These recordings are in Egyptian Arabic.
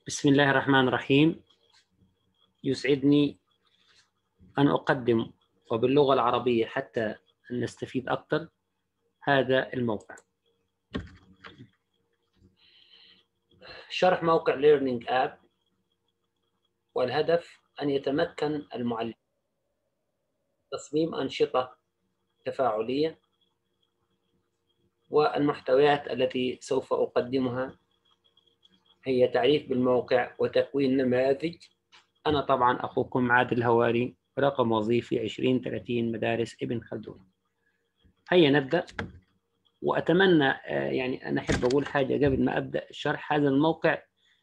بسم الله الرحمن الرحيم يسعدني أن أقدم وباللغة العربية حتى نستفيد أكثر هذا الموقع شرح موقع Learning App والهدف أن يتمكن المعلم تصميم أنشطة تفاعلية والمحتويات التي سوف أقدمها هي تعريف بالموقع وتكوين نماذج أنا طبعا أخوكم عادل هواري رقم وظيفي 2030 مدارس ابن خلدون هيا نبدأ وأتمنى يعني أنا أحب أقول حاجة قبل ما أبدأ شرح هذا الموقع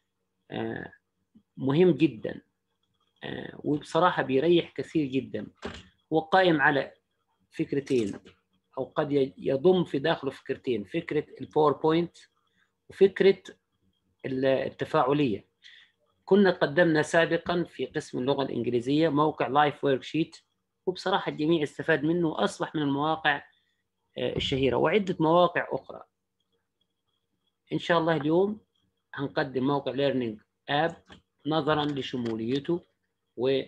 مهم جدا وبصراحة بيريح كثير جدا هو قائم على فكرتين أو قد يضم في داخله فكرتين فكرة الباوربوينت وفكرة التفاعلية كنا قدمنا سابقا في قسم اللغة الإنجليزية موقع لايف ورك شيت وبصراحة الجميع استفاد منه وأصبح من المواقع الشهيرة وعدة مواقع أخرى إن شاء الله اليوم هنقدم موقع ليرنينج آب نظرا لشموليته و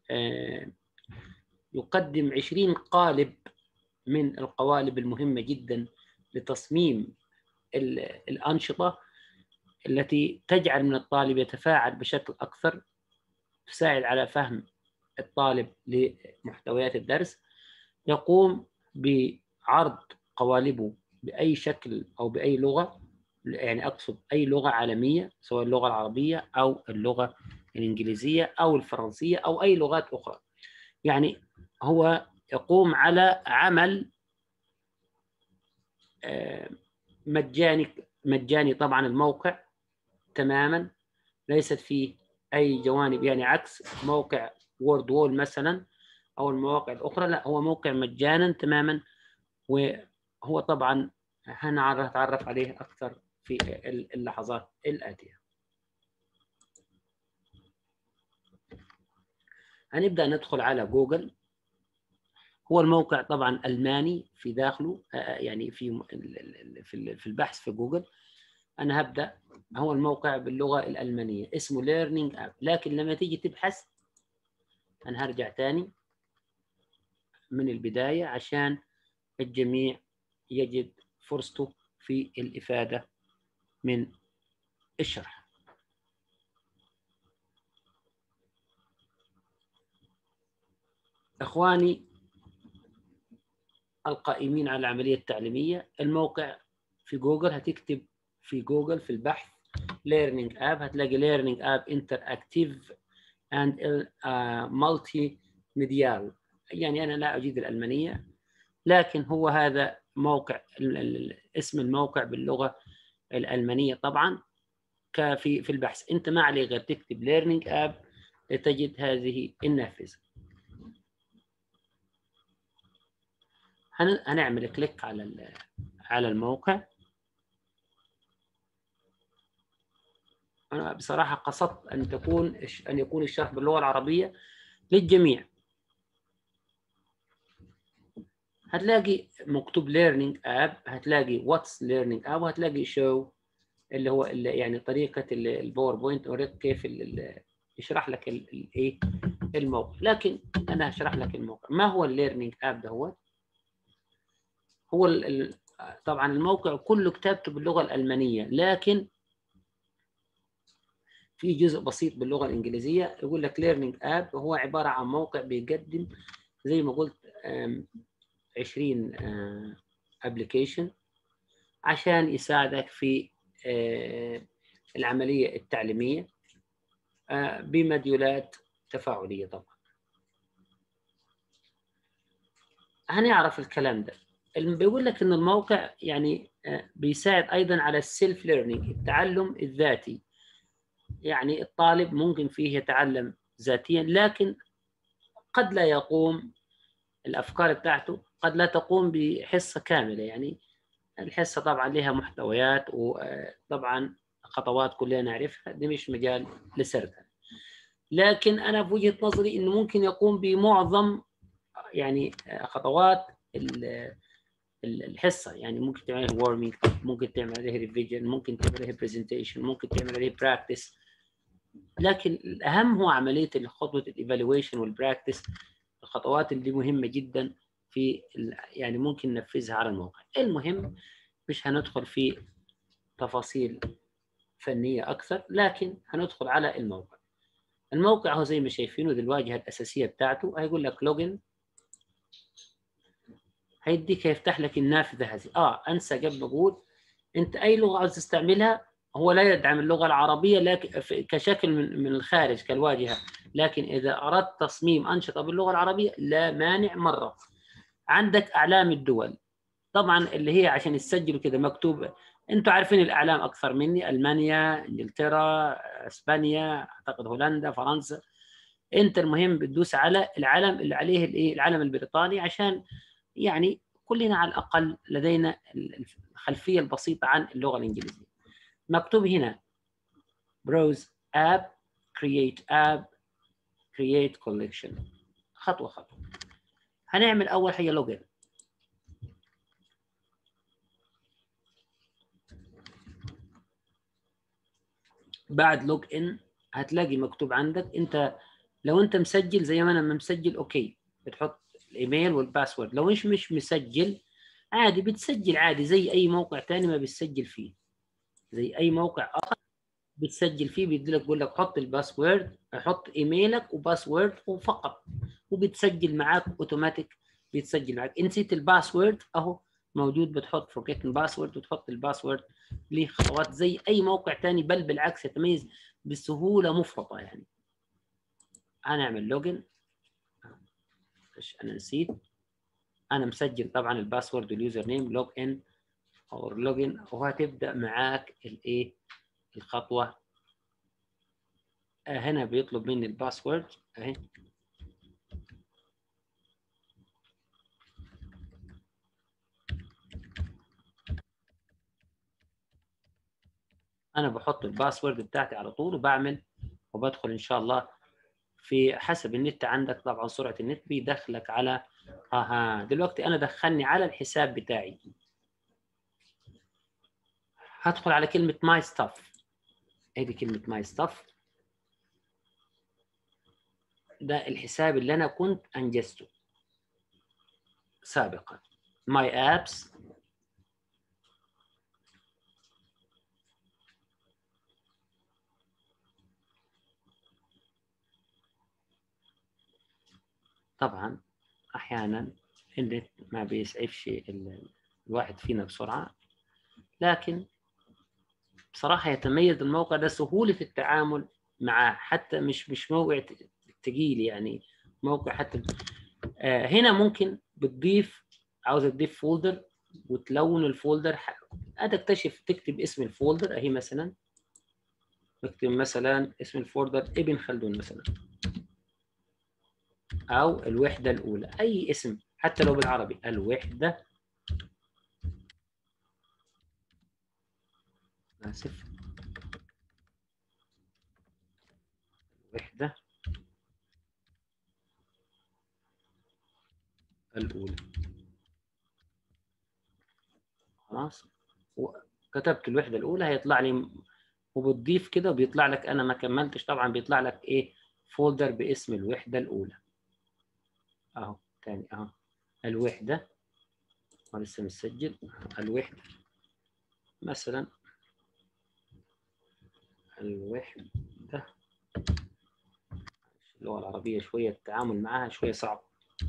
يقدم 20 قالب من القوالب المهمة جدا لتصميم الأنشطة التي تجعل من الطالب يتفاعل بشكل أكثر تساعد على فهم الطالب لمحتويات الدرس يقوم بعرض قوالبه بأي شكل أو بأي لغة يعني أقصد أي لغة عالمية سواء اللغة العربية أو اللغة الإنجليزية أو الفرنسية أو أي لغات أخرى يعني هو يقوم على عمل مجاني مجاني طبعا الموقع تماما ليست فيه اي جوانب يعني عكس موقع وورد وول مثلا او المواقع الاخرى لا هو موقع مجانا تماما وهو طبعا هنتعرف عليه اكثر في اللحظات الاتيه هنبدا ندخل على جوجل هو الموقع طبعا الماني في داخله يعني في في البحث في جوجل انا هبدا هو الموقع باللغه الالمانيه اسمه ليرنينج اب لكن لما تيجي تبحث انا هرجع تاني من البدايه عشان الجميع يجد فرصته في الافاده من الشرح اخواني القائمين على العمليه التعليميه الموقع في جوجل هتكتب في جوجل في البحث learning app هتلاقي learning app interactive and uh, multi medial يعني انا لا اجيد الالمانيه لكن هو هذا موقع اسم الموقع باللغه الالمانيه طبعا كفي في البحث انت ما عليك غير تكتب learning app لتجد هذه النافذه هنعمل كليك على على الموقع أنا بصراحة قصدت أن تكون أن يكون الشرح باللغة العربية للجميع. هتلاقي مكتوب learning app هتلاقي what's learning app وهتلاقي show اللي هو اللي يعني طريقة الباوربوينت أوريك كيف يشرح لك الايه الموقع لكن أنا هشرح لك الموقع ما هو الليرنينج اب ده هو هو ال طبعا الموقع كله كتابته باللغة الألمانية لكن في جزء بسيط باللغه الانجليزيه يقول لك ليرنينج اب هو عباره عن موقع بيقدم زي ما قلت 20 ابلكيشن عشان يساعدك في العمليه التعليميه بمديولات تفاعليه طبعا هنعرف الكلام ده بيقول لك ان الموقع يعني بيساعد ايضا على السيلف ليرنينج التعلم الذاتي يعني الطالب ممكن فيه يتعلم ذاتيا لكن قد لا يقوم الافكار بتاعته قد لا تقوم بحصه كامله يعني الحصه طبعا لها محتويات وطبعا خطوات كلنا نعرفها دي مش مجال لسردها لكن انا في وجهه نظري انه ممكن يقوم بمعظم يعني خطوات الحصه يعني ممكن تعمل عليه وورمينج ممكن تعمل عليه ريفيجن ممكن تعمل عليه برزنتيشن ممكن تعمل عليه براكتس لكن الاهم هو عمليه خطوه الايفالويشن والبراكتس الخطوات اللي مهمه جدا في يعني ممكن ننفذها على الموقع المهم مش هندخل في تفاصيل فنيه اكثر لكن هندخل على الموقع الموقع هو زي ما شايفينه دي الواجهه الاساسيه بتاعته هيقول لك لوجن هيديك هيفتح لك النافذه هذه اه انسى قبل اقول انت اي لغه عاوز تستعملها هو لا يدعم اللغه العربيه لكن كشكل من من الخارج كالواجهه لكن اذا اردت تصميم انشطه باللغه العربيه لا مانع مره عندك اعلام الدول طبعا اللي هي عشان يسجلوا كده مكتوب انتم عارفين الاعلام اكثر مني المانيا انجلترا اسبانيا اعتقد هولندا فرنسا انت المهم بتدوس على العلم اللي عليه الايه العلم البريطاني عشان يعني كلنا على الاقل لدينا الخلفيه البسيطه عن اللغه الانجليزيه مكتوب هنا browse app create app create collection خطوه خطوه هنعمل اول حاجه لوجن بعد لوج ان هتلاقي مكتوب عندك انت لو انت مسجل زي ما انا مسجل اوكي بتحط الايميل والباسورد لو مش مش مسجل عادي بتسجل عادي زي اي موقع ثاني ما بتسجل فيه زي اي موقع اخر بتسجل فيه بيدي لك بيقول لك حط الباسورد حط ايميلك وباسورد وفقط وبتسجل معاك اوتوماتيك بيتسجل معاك نسيت الباسورد اهو موجود بتحط فورجيت باسورد وتحط الباسورد ليه خطوات زي اي موقع ثاني بل بالعكس يتميز بسهوله مفرطه يعني هنعمل لوجن ايش انا نسيت انا مسجل طبعا الباسورد واليوزر نيم لوج ان او لوجن وهتبدا معاك الايه الخطوه هنا بيطلب مني الباسورد اهي انا بحط الباسورد بتاعتي على طول وبعمل وبدخل ان شاء الله في حسب النت عندك طبعا سرعه النت بيدخلك على اها دلوقتي انا دخلني على الحساب بتاعي هدخل على كلمه ماي ستاف ادي كلمه ماي ستاف ده الحساب اللي انا كنت انجزته سابقا ماي ابس طبعا احيانا النت ما بيسعفش الواحد فينا بسرعه لكن بصراحه يتميز الموقع ده سهوله التعامل معاه حتى مش مش موقع تقيل يعني موقع حتى آه هنا ممكن بتضيف عاوز تضيف فولدر وتلون الفولدر هتكتشف تكتب اسم الفولدر اهي مثلا نكتب مثلا اسم الفولدر ابن خلدون مثلا أو الوحدة الأولى أي اسم حتى لو بالعربي الوحدة آسف الوحدة الأولى خلاص وكتبت الوحدة الأولى هيطلع لي وبتضيف كده وبيطلع لك أنا ما كملتش طبعا بيطلع لك إيه فولدر باسم الوحدة الأولى اهو تاني اهو الوحدة ولسه مسجل الوحدة مثلا الوحدة اللغة العربية شوية التعامل معها شوية صعب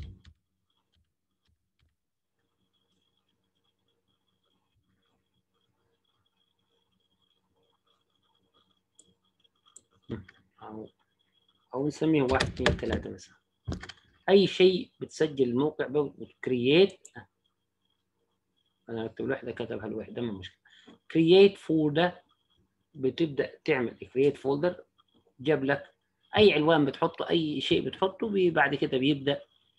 أو أو نسميه واحد اثنين ثلاثة مثلا اي شيء بتسجل الموقع بتكرييت انا اكتب الوحده كتبها الوحده ما مشكله كرييت فولدر بتبدا تعمل كرييت فولدر جاب لك اي عنوان بتحطه اي شيء بتحطه بعد كده بيبدا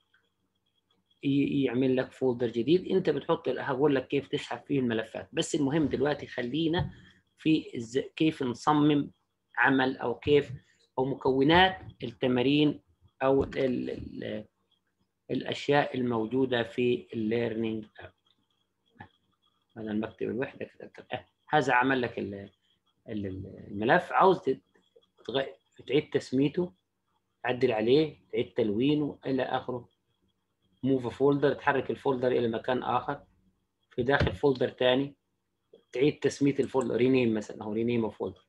يعمل لك فولدر جديد انت بتحط هقول لك كيف تسحب فيه الملفات بس المهم دلوقتي خلينا في كيف نصمم عمل او كيف او مكونات التمارين او ال ال الاشياء الموجوده في الليرنينج بدل ما اكتب الوحده كتبت هذا عمل لك الملف عاوز تعيد تسميته تعدل عليه تعيد تلوينه الى اخره موف فولدر تحرك الفولدر الى مكان اخر في داخل فولدر ثاني تعيد تسميه الفولدر رينيم مثلا او رينيم فولدر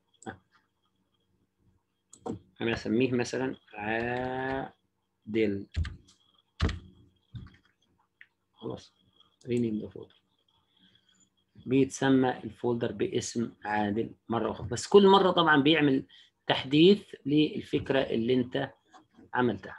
انا اسميه مثلا عادل خلاص رينيم ذا فولدر بيتسمى الفولدر باسم عادل مره اخرى بس كل مره طبعا بيعمل تحديث للفكره اللي انت عملتها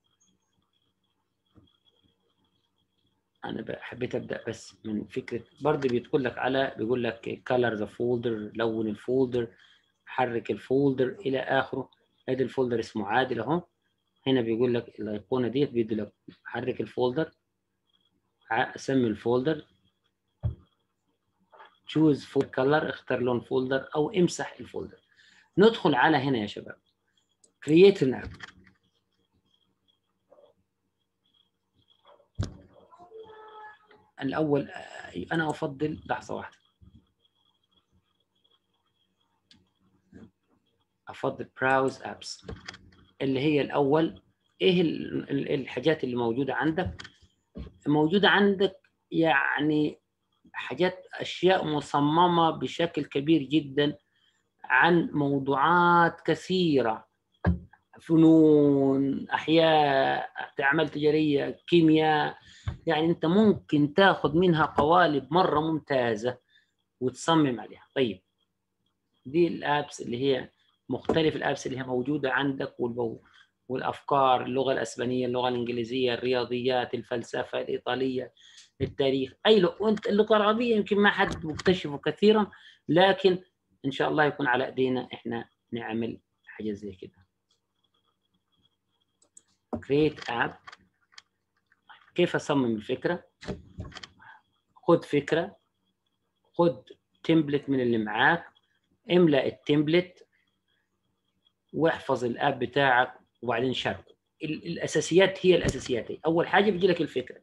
انا حبيت ابدا بس من فكره برضه بيدخل لك على بيقول لك كلر ذا فولدر لون الفولدر حرك الفولدر الى اخره ادي الفولدر اسمه عادل اهو هنا بيقول لك الايقونه ديت بيدي لك حرك الفولدر سمي الفولدر تشوز فولدر كلر اختار لون فولدر او امسح الفولدر ندخل على هنا يا شباب create an app الاول انا افضل لحظه واحده افضل براوز ابس اللي هي الاول ايه الحاجات اللي موجوده عندك موجوده عندك يعني حاجات اشياء مصممه بشكل كبير جدا عن موضوعات كثيره فنون احياء اعمال تجاريه كيمياء يعني انت ممكن تاخذ منها قوالب مره ممتازه وتصمم عليها طيب دي الابس اللي هي مختلف الابس اللي هي موجوده عندك والبو والافكار اللغه الاسبانيه اللغه الانجليزيه الرياضيات الفلسفه الايطاليه التاريخ اي لغه وانت اللغه العربيه يمكن ما حد مكتشفه كثيرا لكن ان شاء الله يكون على ايدينا احنا نعمل حاجه زي كده create app كيف اصمم الفكره خد فكره خد تمبلت من اللي معاك املا التمبلت واحفظ الاب بتاعك وبعدين شاركه الاساسيات هي الاساسيات هي. اول حاجه بيجي لك الفكره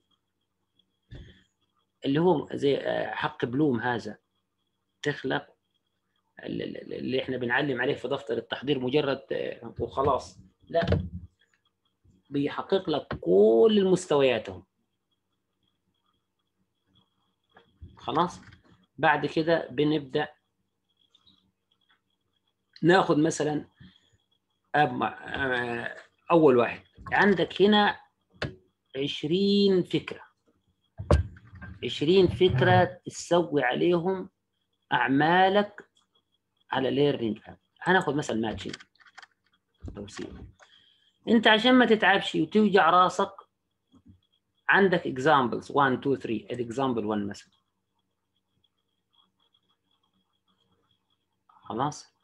اللي هو زي آه، حق بلوم هذا تخلق اللي احنا بنعلم عليه في دفتر التحضير مجرد آه، وخلاص لا بيحقق لك كل المستوياتهم خلاص بعد كده بنبدا ناخد مثلا اول واحد عندك هنا 20 فكره 20 فكره تسوي عليهم اعمالك على ليرنينج هناخد مثلا ماتشنج توسيع انت عشان ما تتعبش وتوجع راسك عندك examples 1 2 3 example 1 مثلا خلاص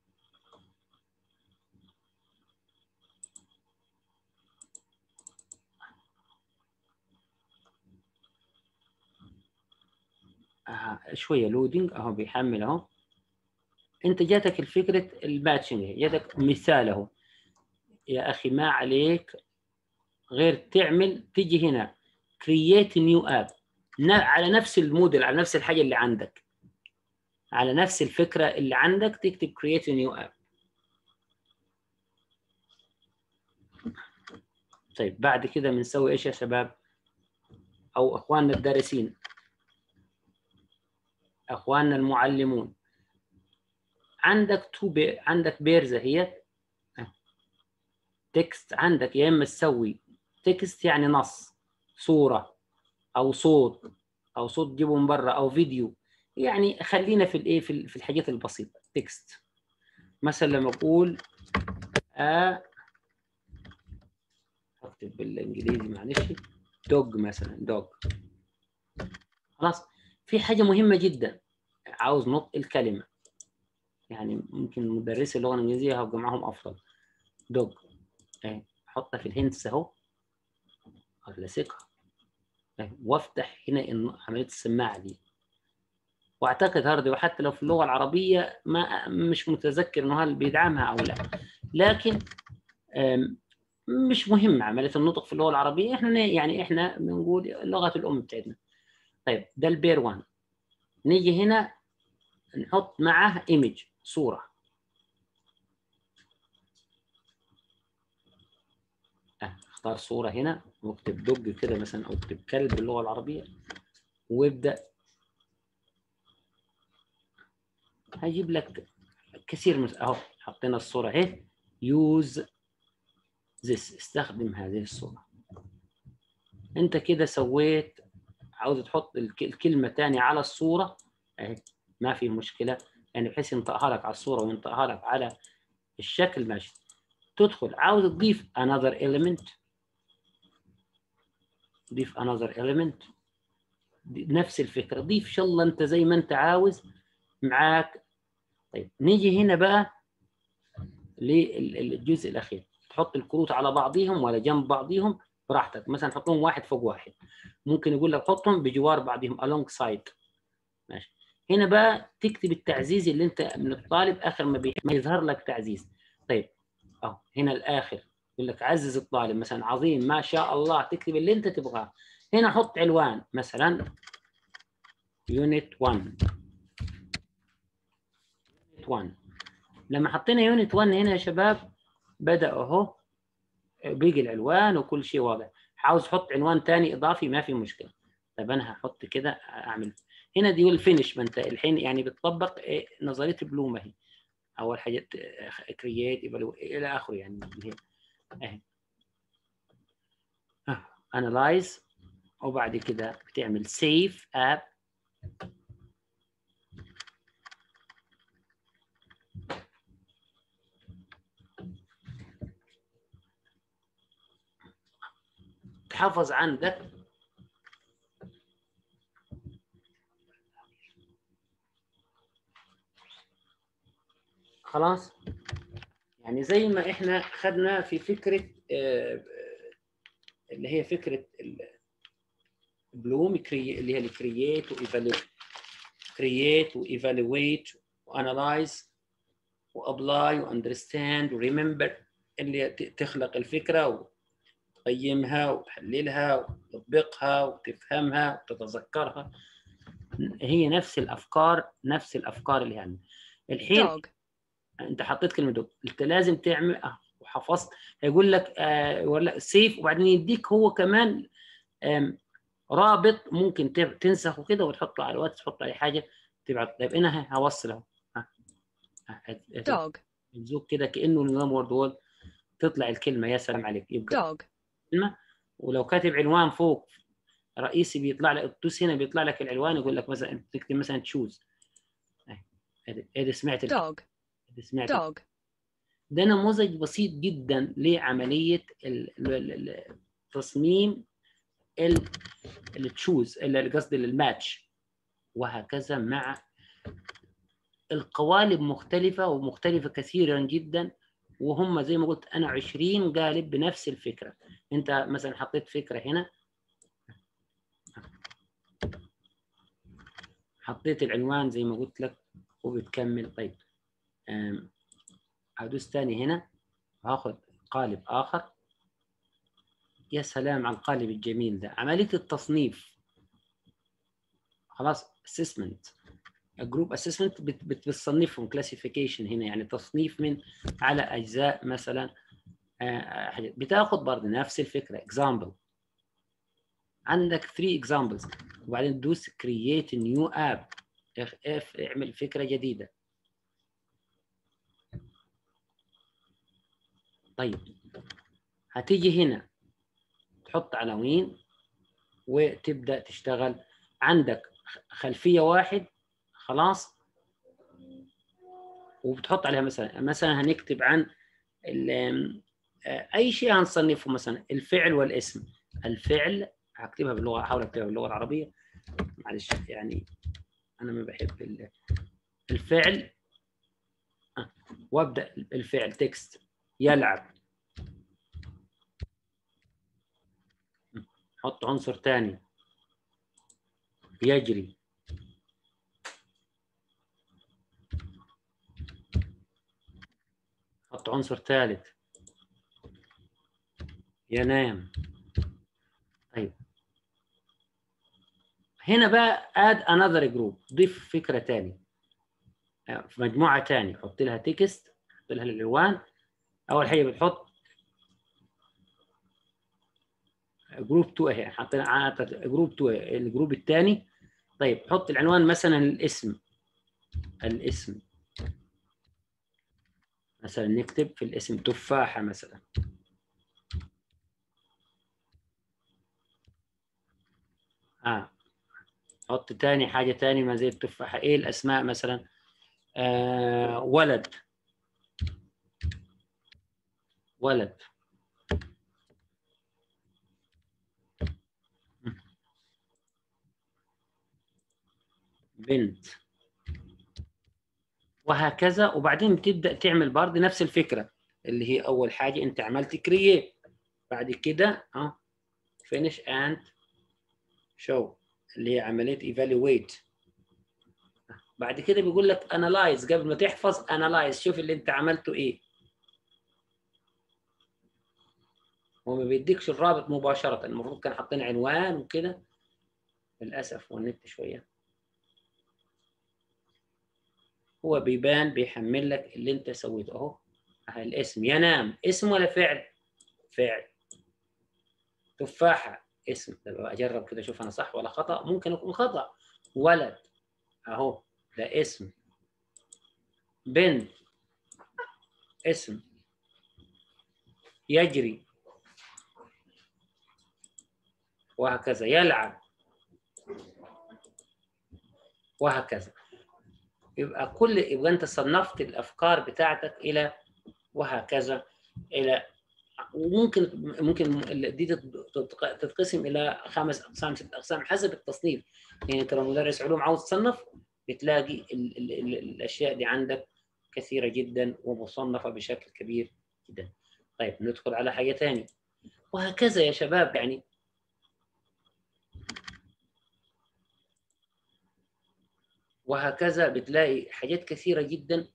آه شويه لودنج اهو بيحمل اهو انت جاتك الفكره الماتشنج جاتك مثال اهو يا اخي ما عليك غير تعمل تيجي هنا كرييت نيو اب على نفس الموديل على نفس الحاجه اللي عندك على نفس الفكره اللي عندك تكتب كرييت نيو اب طيب بعد كده بنسوي ايش يا شباب او اخواننا الدارسين اخواننا المعلمون عندك تو بي... عندك بيرزه هي تكست عندك يا اما تسوي تكست يعني نص صوره او صوت او صوت تجيبه من بره او فيديو يعني خلينا في الايه في الحاجات البسيطه تكست مثلا لما اقول ا اكتب بالانجليزي معلش دوج مثلا دوج خلاص في حاجه مهمه جدا عاوز نطق الكلمه يعني ممكن مدرسي اللغه الانجليزيه هبقى معاهم افضل دوج اهي احطها في الهندس اهو الصقها وافتح هنا عمليه السماعه دي واعتقد هاردي وحتى لو في اللغه العربيه ما مش متذكر انه هل بيدعمها او لا لكن مش مهم عمليه النطق في اللغه العربيه احنا يعني احنا بنقول لغه الام بتاعتنا طيب ده البير 1 نيجي هنا نحط معه ايمج صوره اختار صورة هنا واكتب دج كده مثلا او اكتب كلب باللغة العربية وابدأ هيجيب لك كثير من اهو حطينا الصورة اهي يوز this استخدم هذه الصورة انت كده سويت عاوز تحط الك- الكلمة تاني على الصورة اهي ما في مشكلة يعني بحيث ينطقها لك على الصورة وينطقها لك على الشكل ماشي تدخل عاوز تضيف another element ضيف another element نفس الفكرة ضيف إن شاء الله أنت زي ما أنت عاوز معاك طيب نيجي هنا بقى للجزء الأخير تحط الكروت على بعضهم ولا جنب بعضهم براحتك مثلا حطهم واحد فوق واحد ممكن يقول لك حطهم بجوار بعضهم alongside ماشي هنا بقى تكتب التعزيز اللي انت من الطالب اخر ما, بي... ما يظهر لك تعزيز طيب اهو هنا الاخر يقول لك عزز الطالب مثلا عظيم ما شاء الله تكتب اللي انت تبغاه هنا حط عنوان مثلا يونت 1 يونت 1 لما حطينا يونت 1 هنا يا شباب بدا اهو بيجي العنوان وكل شيء واضح عاوز احط عنوان ثاني اضافي ما في مشكله طب انا هحط كده اعمل هنا دي الفينش ما انت الحين يعني بتطبق إيه نظريه بلوم اهي اول حاجه كرييت الى اخره يعني اللي هي اهي انالايز وبعد كده بتعمل سيف اب تحافظ عندك خلاص يعني زي ما احنا خدنا في فكره آه، اللي هي فكره بلوم اللي هي الكرييت كرييت وايفالويت وانالايز وابلاي واندرستاند وريمبر اللي تخلق الفكره وتقيمها وتحللها وتطبقها وتفهمها وتتذكرها هي نفس الافكار نفس الافكار اللي يعني الحين dog, انت حطيت كلمه دوج انت لازم تعمل اه وحفظت هيقول لك آه ولا سيف وبعدين يديك هو كمان آم، رابط ممكن ت- تنسخه كده وتحطه على الواتس تحط عليه حاجه تبعت طيب انا ه- هوصل اهو ها. ها، هت- هت- dog, تزوق كده كانه نظام وورد وول تطلع الكلمه يا سلام عليك يبقى dog, كلمه ولو كاتب عنوان فوق رئيسي بيطلع لك تدوس هنا بيطلع لك العنوان يقول لك مثلا تكتب مثلا تشوز هذه سمعت ال- dog, إذا سمعت dog, ده نموذج بسيط جدا لعمليه ال- ال- ال- تصميم ال- التشوز ال- قصدي الماتش وهكذا مع القوالب مختلفه ومختلفه كثيرا جدا وهم زي ما قلت انا 20 قالب بنفس الفكره انت مثلا حطيت فكره هنا حطيت العنوان زي ما قلت لك وبتكمل طيب أم، هدوس تاني هنا هاخد قالب اخر يا سلام على القالب الجميل ده عمليه التصنيف خلاص اسسمنت جروب اسسمنت بتصنفهم كلاسيفيكيشن هنا يعني تصنيف من على اجزاء مثلا آه، حاجات. بتاخد برضه نفس الفكره اكزامبل عندك 3 اكزامبلز وبعدين تدوس كرييت نيو اب اعمل فكره جديده طيب هتيجي هنا تحط عناوين وتبدا تشتغل عندك خلفيه واحد خلاص وبتحط عليها مثلا مثلا هنكتب عن ال- آه، اي شيء هنصنفه مثلا الفعل والاسم الفعل هكتبها باللغه احاول اكتبها باللغه العربيه معلش يعني انا ما بحب ال- الفعل آه، وابدا الفعل تكست يلعب حط عنصر ثاني يجري حط عنصر ثالث ينام طيب هنا بقى add another group ضيف فكرة تاني في مجموعة تانية حط لها تكست حط لها العنوان أول حاجة بتحط جروب 2 اهي حطينا جروب 2 الجروب الثاني طيب حط العنوان مثلا الاسم الاسم مثلا نكتب في الاسم تفاحة مثلا اه حط تاني حاجة تاني ما زي التفاحة ايه الاسماء مثلا آه ولد ولد بنت وهكذا وبعدين بتبدا تعمل برضه نفس الفكره اللي هي اول حاجه انت عملت كرييت بعد كده اه فينيش اند شو اللي هي عمليه ايفالويت بعد كده بيقول لك انالايز قبل ما تحفظ انالايز شوف اللي انت عملته ايه هو ما بيديكش الرابط مباشره المفروض كان حاطين عنوان وكده للاسف والنت شويه هو بيبان بيحمل لك اللي انت سويته اهو الاسم ينام اسم ولا فعل فعل تفاحة اسم اجرب كده اشوف انا صح ولا خطأ ممكن يكون خطأ ولد اهو ده اسم بنت اسم يجري وهكذا يلعب وهكذا يبقى كل يبقى انت صنفت الافكار بتاعتك الى وهكذا الى وممكن ممكن دي تتقسم الى خمس اقسام ست اقسام حسب التصنيف يعني انت لو مدرس علوم عاوز تصنف بتلاقي ال ال ال الاشياء دي عندك كثيره جدا ومصنفه بشكل كبير جدا طيب ندخل على حاجه ثانيه وهكذا يا شباب يعني وهكذا بتلاقي حاجات كثيرة جدا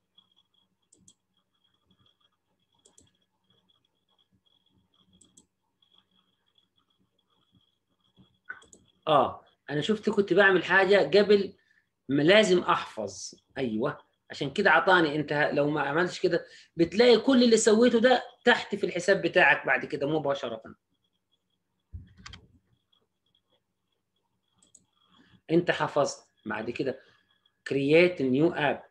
اه انا شفت كنت بعمل حاجة قبل ما لازم احفظ ايوه عشان كده عطاني انت لو ما عملتش كده بتلاقي كل اللي سويته ده تحت في الحساب بتاعك بعد كده مباشرة انت حفظت بعد كده create a new app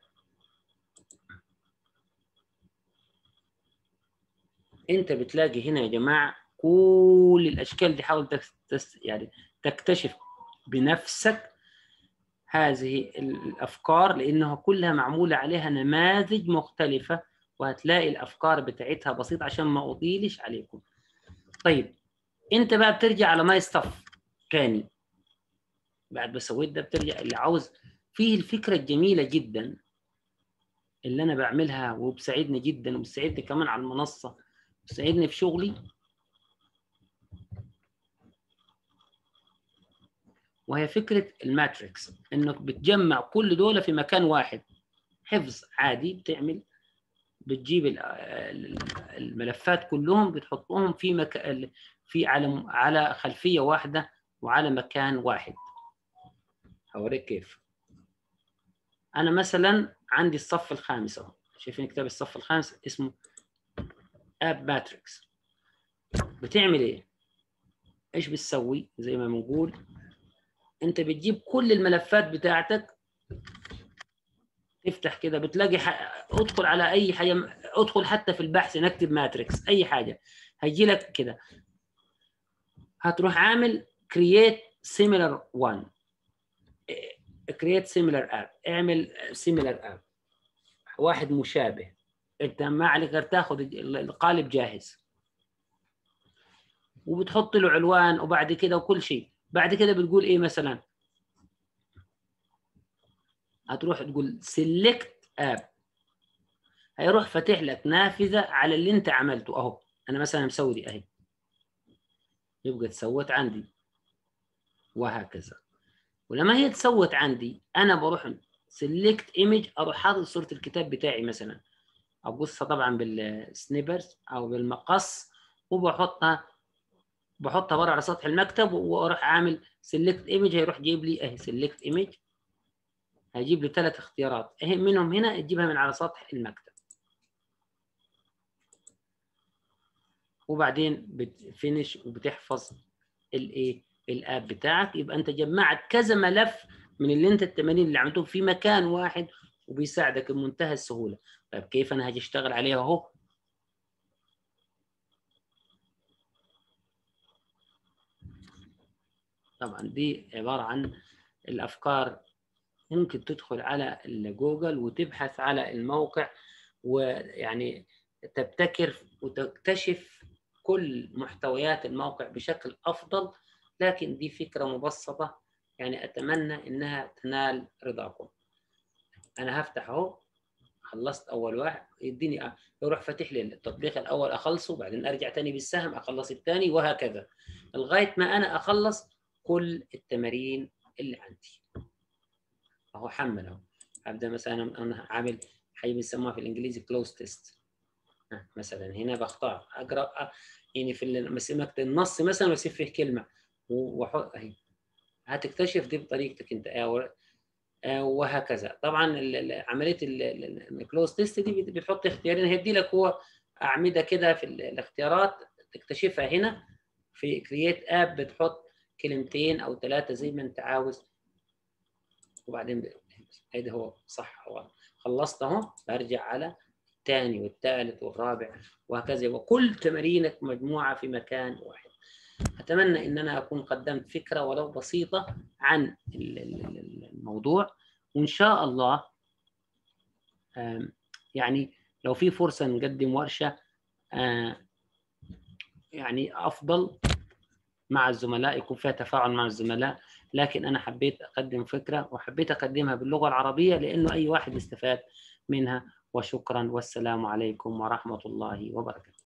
انت بتلاقي هنا يا جماعه كل الاشكال دي حاول تكتس يعني تكتشف بنفسك هذه الافكار لانها كلها معموله عليها نماذج مختلفه وهتلاقي الافكار بتاعتها بسيطه عشان ما اطيلش عليكم طيب انت بقى بترجع على ماي ستاف تاني بعد ما سويت ده بترجع اللي عاوز فيه الفكرة الجميلة جدا اللي أنا بعملها وبساعدني جدا وبتساعدني كمان على المنصة بتساعدني في شغلي وهي فكرة الماتريكس إنك بتجمع كل دول في مكان واحد حفظ عادي بتعمل بتجيب الملفات كلهم بتحطهم في مكان في على على خلفية واحدة وعلى مكان واحد هوريك كيف انا مثلا عندي الصف الخامس اهو شايفين كتاب الصف الخامس اسمه اب ماتريكس بتعمل ايه ايش بتسوي زي ما بنقول انت بتجيب كل الملفات بتاعتك تفتح كده بتلاقي ح... ادخل على اي حاجه ادخل حتى في البحث نكتب ماتريكس اي حاجه هيجي لك كده هتروح عامل create similar one create similar app اعمل similar app واحد مشابه انت ما عليك غير تاخذ القالب جاهز وبتحط له عنوان وبعد كده وكل شيء بعد كده بتقول ايه مثلا هتروح تقول select app هيروح فاتح لك نافذه على اللي انت عملته اهو انا مثلا مسوي دي اهي يبقى تسوت عندي وهكذا ولما هي تسوت عندي انا بروح سيلكت ايمج اروح حاطط صوره الكتاب بتاعي مثلا ابصها طبعا بالسنيبرز او بالمقص وبحطها بحطها بره على سطح المكتب واروح عامل سيلكت ايمج هيروح جايب لي اهي سيلكت ايمج هيجيب لي ثلاث اختيارات اهي منهم هنا تجيبها من على سطح المكتب وبعدين بتفنش وبتحفظ الايه الاب بتاعك يبقى انت جمعت كذا ملف من اللي انت التمارين اللي عملتهم في مكان واحد وبيساعدك بمنتهى السهوله طيب كيف انا هاجي اشتغل عليها اهو طبعا دي عباره عن الافكار ممكن تدخل على جوجل وتبحث على الموقع ويعني تبتكر وتكتشف كل محتويات الموقع بشكل افضل لكن دي فكره مبسطه يعني اتمنى انها تنال رضاكم انا هفتح اهو خلصت اول واحد يديني يروح فاتح لي التطبيق الاول اخلصه بعدين ارجع تاني بالسهم اخلص الثاني وهكذا لغايه ما انا اخلص كل التمارين اللي عندي اهو حمل اهو ابدا مثلا انا عامل حي بيسموها في الانجليزي كلوز تيست مثلا هنا بختار اقرا يعني في النص مثلا واسيب فيه كلمه واحط اهي هتكتشف دي بطريقتك انت وهكذا طبعا عمليه الكلوز تيست دي بتحط اختيارين هيدي لك هو اعمده كده في الاختيارات تكتشفها هنا في كرييت اب بتحط كلمتين او ثلاثه زي ما انت عاوز وبعدين هيدا هو صح هو خلصت اهو برجع على الثاني والثالث والرابع وهكذا وكل تمارينك مجموعه في مكان واحد اتمنى ان انا اكون قدمت فكره ولو بسيطه عن الموضوع وان شاء الله يعني لو في فرصه نقدم ورشه يعني افضل مع الزملاء يكون فيها تفاعل مع الزملاء لكن انا حبيت اقدم فكره وحبيت اقدمها باللغه العربيه لانه اي واحد يستفاد منها وشكرا والسلام عليكم ورحمه الله وبركاته